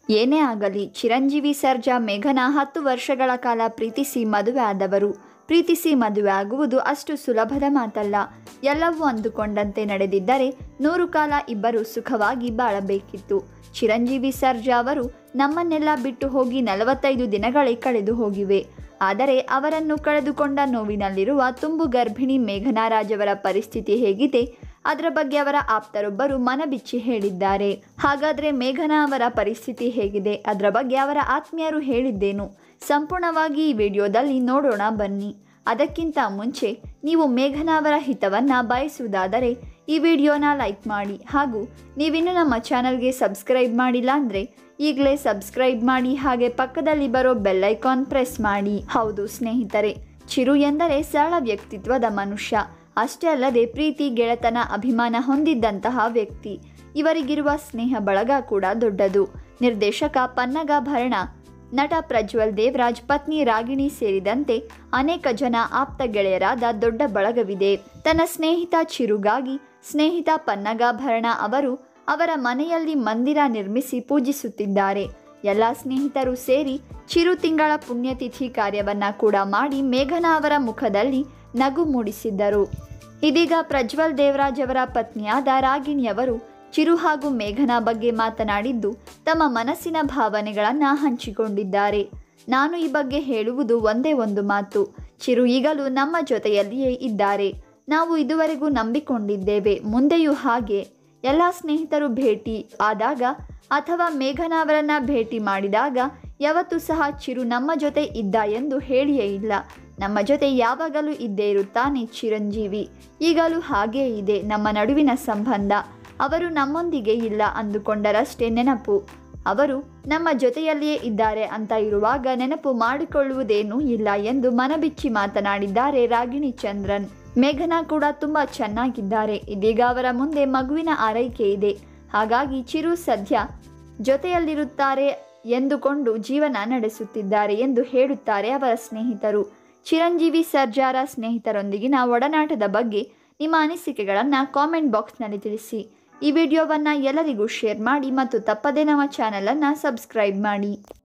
ಏನೇ ಆಗಲಿ ಚಿರಂಜೀವಿ ಸರ್ಜಾ ಮೇಘನ ಹತ್ತು ವರ್ಷಗಳ ಕಾಲ ಪ್ರೀತಿಸಿ ಮದುವೆ ಆದವರು ಪ್ರೀತಿಸಿ ಮದುವೆ ಆಗುವುದು ಅಷ್ಟು ಸುಲಭದ ಮಾತಲ್ಲ ಎಲ್ಲವೂ ಅಂದುಕೊಂಡಂತೆ ನಡೆದಿದ್ದರೆ ನೂರು ಕಾಲ ಇಬ್ಬರು ಸುಖವಾಗಿ ಬಾಳಬೇಕಿತ್ತು ಚಿರಂಜೀವಿ ಸರ್ಜಾ ಅವರು ನಮ್ಮನ್ನೆಲ್ಲ ಬಿಟ್ಟು ಹೋಗಿ ನಲವತ್ತೈದು ದಿನಗಳೇ ಕಳೆದು ಹೋಗಿವೆ ಆದರೆ ಅವರನ್ನು ಕಳೆದುಕೊಂಡ ನೋವಿನಲ್ಲಿರುವ ತುಂಬು ಗರ್ಭಿಣಿ ಮೇಘನಾರಾಜ್ ಅವರ ಪರಿಸ್ಥಿತಿ ಹೇಗಿದೆ ಅದರ ಬಗ್ಗೆ ಅವರ ಆಪ್ತರೊಬ್ಬರು ಮನಬಿಚ್ಚಿ ಹೇಳಿದ್ದಾರೆ ಹಾಗಾದರೆ ಮೇಘನಾ ಅವರ ಪರಿಸ್ಥಿತಿ ಹೇಗಿದೆ ಅದರ ಬಗ್ಗೆ ಅವರ ಆತ್ಮೀಯರು ಹೇಳಿದ್ದೇನು ಸಂಪೂರ್ಣವಾಗಿ ಈ ವಿಡಿಯೋದಲ್ಲಿ ನೋಡೋಣ ಬನ್ನಿ ಅದಕ್ಕಿಂತ ಮುಂಚೆ ನೀವು ಮೇಘನಾ ಅವರ ಹಿತವನ್ನು ಬಯಸುವುದಾದರೆ ಈ ವಿಡಿಯೋನ ಲೈಕ್ ಮಾಡಿ ಹಾಗೂ ನೀವಿನ್ನೂ ನಮ್ಮ ಚಾನಲ್ಗೆ ಸಬ್ಸ್ಕ್ರೈಬ್ ಮಾಡಿಲ್ಲ ಅಂದರೆ ಈಗಲೇ ಸಬ್ಸ್ಕ್ರೈಬ್ ಮಾಡಿ ಹಾಗೆ ಪಕ್ಕದಲ್ಲಿ ಬರೋ ಬೆಲ್ಲೈಕಾನ್ ಪ್ರೆಸ್ ಮಾಡಿ ಹೌದು ಸ್ನೇಹಿತರೆ ಚಿರು ಎಂದರೆ ಸರಳ ವ್ಯಕ್ತಿತ್ವದ ಮನುಷ್ಯ ಅಷ್ಟೇ ಅಲ್ಲದೆ ಪ್ರೀತಿ ಗೆಳೆತನ ಅಭಿಮಾನ ಹೊಂದಿದ್ದಂತಹ ವ್ಯಕ್ತಿ ಇವರಿಗಿರುವ ಸ್ನೇಹ ಬಳಗ ಕೂಡ ದೊಡ್ಡದು ನಿರ್ದೇಶಕ ಪನ್ನಗಾಭರಣ ನಟ ಪ್ರಜ್ವಲ್ ದೇವರಾಜ್ ಪತ್ನಿ ರಾಗಿಣಿ ಸೇರಿದಂತೆ ಅನೇಕ ಜನ ಆಪ್ತ ಗೆಳೆಯರಾದ ದೊಡ್ಡ ಬಳಗವಿದೆ ತನ್ನ ಸ್ನೇಹಿತ ಚಿರುಗಾಗಿ ಸ್ನೇಹಿತ ಪನ್ನಗಾಭರಣ ಅವರು ಅವರ ಮನೆಯಲ್ಲಿ ಮಂದಿರ ನಿರ್ಮಿಸಿ ಪೂಜಿಸುತ್ತಿದ್ದಾರೆ ಎಲ್ಲ ಸ್ನೇಹಿತರು ಸೇರಿ ಚಿರು ತಿಂಗಳ ಪುಣ್ಯತಿಥಿ ಕಾರ್ಯವನ್ನ ಕೂಡ ಮಾಡಿ ಮೇಘನಾ ಅವರ ಮುಖದಲ್ಲಿ ನಗು ಮೂಡಿಸಿದ್ದರು ಇದೀಗ ಪ್ರಜ್ವಲ್ ದೇವರಾಜ್ ಅವರ ಪತ್ನಿಯಾದ ರಾಗಿಣಿಯವರು ಚಿರು ಹಾಗೂ ಮೇಘನಾ ಬಗ್ಗೆ ಮಾತನಾಡಿದ್ದು ತಮ್ಮ ಮನಸ್ಸಿನ ಭಾವನೆಗಳನ್ನು ಹಂಚಿಕೊಂಡಿದ್ದಾರೆ ನಾನು ಈ ಬಗ್ಗೆ ಹೇಳುವುದು ಒಂದೇ ಒಂದು ಮಾತು ಚಿರು ಈಗಲೂ ನಮ್ಮ ಜೊತೆಯಲ್ಲಿಯೇ ಇದ್ದಾರೆ ನಾವು ಇದುವರೆಗೂ ನಂಬಿಕೊಂಡಿದ್ದೇವೆ ಮುಂದೆಯೂ ಹಾಗೆ ಎಲ್ಲ ಸ್ನೇಹಿತರು ಭೇಟಿ ಆದಾಗ ಅಥವಾ ಮೇಘನಾ ಅವರನ್ನ ಭೇಟಿ ಮಾಡಿದಾಗ ಯಾವತ್ತೂ ಸಹ ಚಿರು ನಮ್ಮ ಜೊತೆ ಇದ್ದ ಎಂದು ಹೇಳಿಯೇ ಇಲ್ಲ ನಮ್ಮ ಜೊತೆ ಯಾವಾಗಲೂ ಇದ್ದೇ ಇರುತ್ತಾನೆ ಚಿರಂಜೀವಿ ಈಗಲೂ ಹಾಗೇ ಇದೆ ನಮ್ಮ ನಡುವಿನ ಸಂಬಂಧ ಅವರು ನಮ್ಮೊಂದಿಗೆ ಇಲ್ಲ ಅಂದುಕೊಂಡರಷ್ಟೇ ನೆನಪು ಅವರು ನಮ್ಮ ಜೊತೆಯಲ್ಲಿಯೇ ಇದ್ದಾರೆ ಅಂತ ಇರುವಾಗ ನೆನಪು ಮಾಡಿಕೊಳ್ಳುವುದೇನೂ ಇಲ್ಲ ಎಂದು ಮನಬಿಚ್ಚಿ ಮಾತನಾಡಿದ್ದಾರೆ ರಾಗಿಣಿ ಚಂದ್ರನ್ ಮೇಘನಾ ಕೂಡ ತುಂಬ ಚೆನ್ನಾಗಿದ್ದಾರೆ ಇದೀಗ ಅವರ ಮುಂದೆ ಮಗುವಿನ ಆರೈಕೆ ಇದೆ ಹಾಗಾಗಿ ಚಿರು ಸದ್ಯ ಜೊತೆಯಲ್ಲಿರುತ್ತಾರೆ ಎಂದುಕೊಂಡು ಜೀವನ ನಡೆಸುತ್ತಿದ್ದಾರೆ ಎಂದು ಹೇಳುತ್ತಾರೆ ಅವರ ಸ್ನೇಹಿತರು ಚಿರಂಜೀವಿ ಸರ್ಜಾರ ಸ್ನೇಹಿತರೊಂದಿಗಿನ ಒಡನಾಟದ ಬಗ್ಗೆ ನಿಮ್ಮ ಅನಿಸಿಕೆಗಳನ್ನು ಕಾಮೆಂಟ್ ಬಾಕ್ಸ್ನಲ್ಲಿ ತಿಳಿಸಿ ಈ ವಿಡಿಯೋವನ್ನು ಎಲ್ಲರಿಗೂ ಶೇರ್ ಮಾಡಿ ಮತ್ತು ತಪ್ಪದೇ ನಮ್ಮ ಚಾನಲನ್ನು ಸಬ್ಸ್ಕ್ರೈಬ್ ಮಾಡಿ